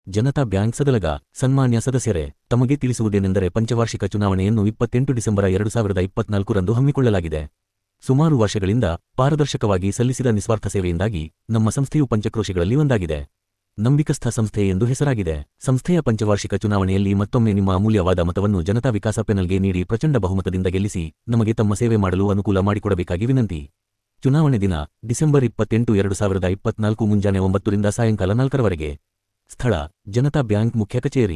Janata bank Sadalga ಸನ್ಮಾನ್ಯ ಸದಸ್ಯರೇ ತಮಗೆ ತಿಳಿಸುವುದೇನೆಂದರೆ ಪಂಚವಾರ್ಷಿಕ ಚುನಾವಣೆಯನ್ನು ಇಪ್ಪತ್ತೆಂಟು ಡಿಸೆಂಬರ್ ಎರಡು ಸಾವಿರದ ಇಪ್ಪತ್ನಾಲ್ಕರಂದು ಹಮ್ಮಿಕೊಳ್ಳಲಾಗಿದೆ ಸುಮಾರು ವರ್ಷಗಳಿಂದ ಪಾರದರ್ಶಕವಾಗಿ ಸಲ್ಲಿಸಿದ ನಿಸ್ವಾರ್ಥ ಸೇವೆಯಿಂದಾಗಿ ನಮ್ಮ ಸಂಸ್ಥೆಯು ಪಂಚಕ್ರೋಶಗಳಲ್ಲಿ ಒಂದಾಗಿದೆ ನಂಬಿಕಸ್ಥ ಸಂಸ್ಥೆ ಎಂದು ಹೆಸರಾಗಿದೆ ಸಂಸ್ಥೆಯ ಪಂಚವಾರ್ಷಿಕ ಚುನಾವಣೆಯಲ್ಲಿ ಮತ್ತೊಮ್ಮೆ ನಿಮ್ಮ ಅಮೂಲ್ಯವಾದ ಮತವನ್ನು ಜನತಾ ವಿಕಾಸ ಪೆನಲ್ಗೆ ನೀಡಿ ಪ್ರಚಂಡ ಬಹುಮತದಿಂದ ಗೆಲ್ಲಿಸಿ ನಮಗೆ ತಮ್ಮ ಸೇವೆ ಮಾಡಲು ಅನುಕೂಲ ಮಾಡಿಕೊಡಬೇಕಾಗಿ ವಿನಂತಿ ಚುನಾವಣೆ ದಿನ ಡಿಸೆಂಬರ್ ಇಪ್ಪತ್ತೆಂಟು ಎರಡು ಸಾವಿರದ ಇಪ್ಪತ್ನಾಲ್ಕು ಮುಂಜಾನೆ ಒಂಬತ್ತರಿಂದ ಸಾಯಂಕಾಲ ನಾಲ್ಕರವರೆಗೆ ಸ್ಥಳ ಜನತಾ ಬ್ಯಾಂಕ್ ಮುಖ್ಯ ಕಚೇರಿ